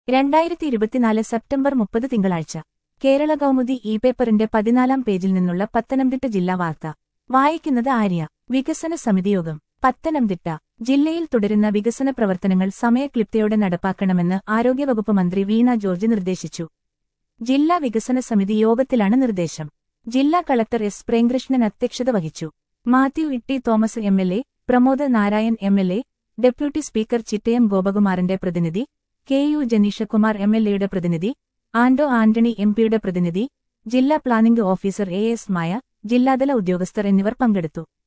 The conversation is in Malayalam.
രണ്ടായിരത്തി ഇരുപത്തിനാല് സെപ്റ്റംബർ മുപ്പത് തിങ്കളാഴ്ച കേരള കൗമുദി ഇ പേപ്പറിന്റെ പതിനാലാം പേജിൽ നിന്നുള്ള പത്തനംതിട്ട ജില്ലാ വാർത്ത വായിക്കുന്നത് ആര്യ വികസന സമിതി യോഗം പത്തനംതിട്ട ജില്ലയിൽ തുടരുന്ന വികസന പ്രവർത്തനങ്ങൾ സമയക്ലിപ്തയോടെ നടപ്പാക്കണമെന്ന് ആരോഗ്യവകുപ്പ് മന്ത്രി വീണ ജോർജ് നിർദ്ദേശിച്ചു ജില്ലാ വികസന സമിതി യോഗത്തിലാണ് നിർദ്ദേശം ജില്ലാ കളക്ടർ എസ് പ്രേംകൃഷ്ണൻ അധ്യക്ഷത വഹിച്ചു Mathew Itty Thomas M L A Pramod Narayan M L A deputy speaker Chittayam ഗോപകുമാറിന്റെ പ്രതിനിധി K U Janeeshkumar M L എയുടെ പ്രതിനിധി ആന്റോ ആന്റണി എം പിയുടെ പ്രതിനിധി ജില്ലാ planning officer A S Maya ജില്ലാതല ഉദ്യോഗസ്ഥർ എന്നിവർ പങ്കെടുത്തു